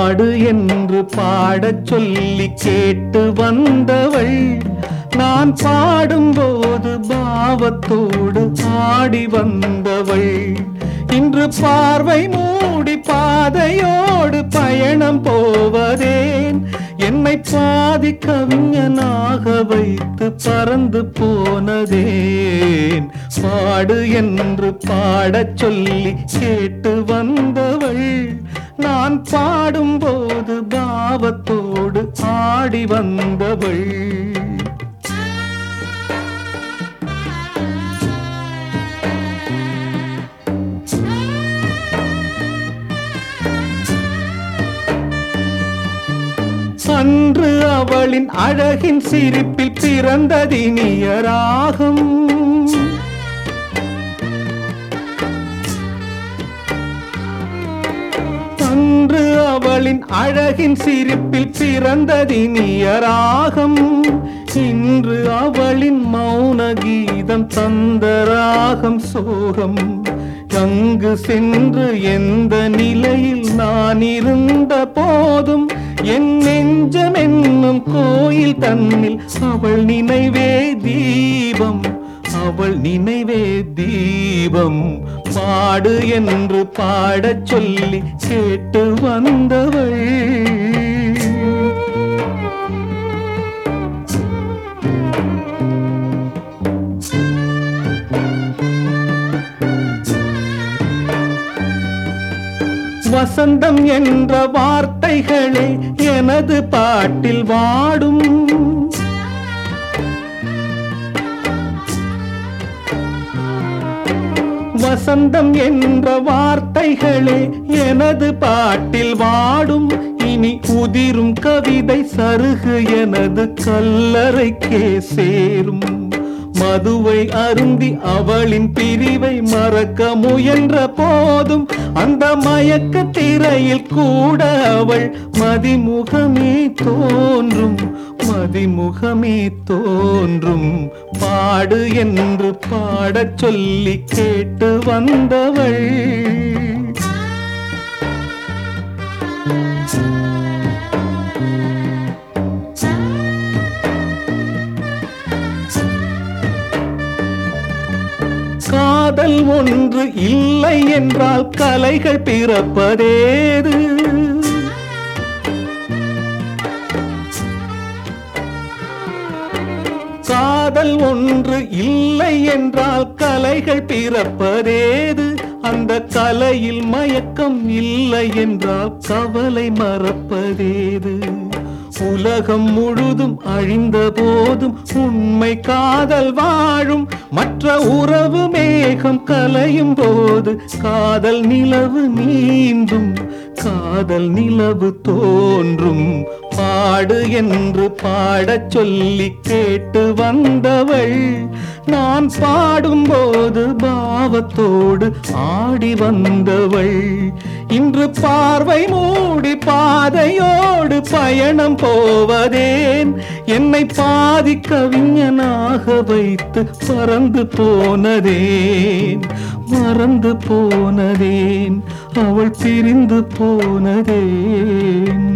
பாடு என்று பாடச் சொல்லி கேட்டு வந்தவள் நான் பாடும்போது பாவத்தோடு ஆடி வந்தவள் இன்று பார்வை மூடி பாதையோடு பயணம் போவதேன் என்னை பாதி கவிஞனாக வைத்து பறந்து போனதேன் பாடு என்று பாடச் சொல்லி கேட்டு வந்தவள் நான் பாடும்போது பாவத்தோடு ஆடி வந்தவள் அன்று அவளின் அழகின் சிரிப்பில் பிறந்ததினிய ராகம் அன்று அவளின் அழகின் சிரிப்பில் பிறந்ததினிய ராகம் இன்று அவளின் மௌன கீதம் தந்த ராகம் சோகம் அங்கு சென்று எந்த நிலையில் நான் இருந்த போதும் என் நெஞ்சம் என்னும் கோயில் தன்னில் அவள் நினைவே தீபம் அவள் நினைவே தீபம் பாடு என்று பாடச் சொல்லி கேட்டு வந்தவள் வசந்தம் என்ற வார்த்தைகளே எனது பாட்டில் வாடும் வசந்தம் என்ற வார்த்தைகளே எனது பாட்டில் வாடும் இனி உதிரும் கவிதை சருகு எனது கல்லறைக்கே சேரும் மதுவை அருந்தி அவளின் பிரிவை மறக்க முயன்ற போதும் அந்த மயக்க திரையில் கூட அவள் மதிமுகமே தோன்றும் மதிமுகமே தோன்றும் பாடு என்று பாடச் சொல்லி கேட்டு வந்தவள் காதல் ஒன்று இல்லை என்றால் கலைகள் பிறப்பதேது காதல் ஒன்று இல்லை என்றால் கலைகள் பிறப்பதேது அந்த கலையில் மயக்கம் இல்லை என்றால் கவலை மறப்பதேது உலகம் முழுதும் அழிந்த போதும் உண்மை காதல் வாழும் மற்ற உறவு மேகம் கலையும் போது காதல் நிலவு நீந்தும் காதல் நிலவு தோன்றும் பாடு என்று பாடச் சொல்லி கேட்டு வந்தவள் நான் பாடும்போது பாவத்தோடு ஆடி வந்தவள் இன்று பார்வை மூடி பாதையோடு பயணம் போவதேன் என்னை பாதி கவிஞனாக வைத்து பறந்து போனதேன் மறந்து போனதேன் அவள் பிரிந்து போனதேன்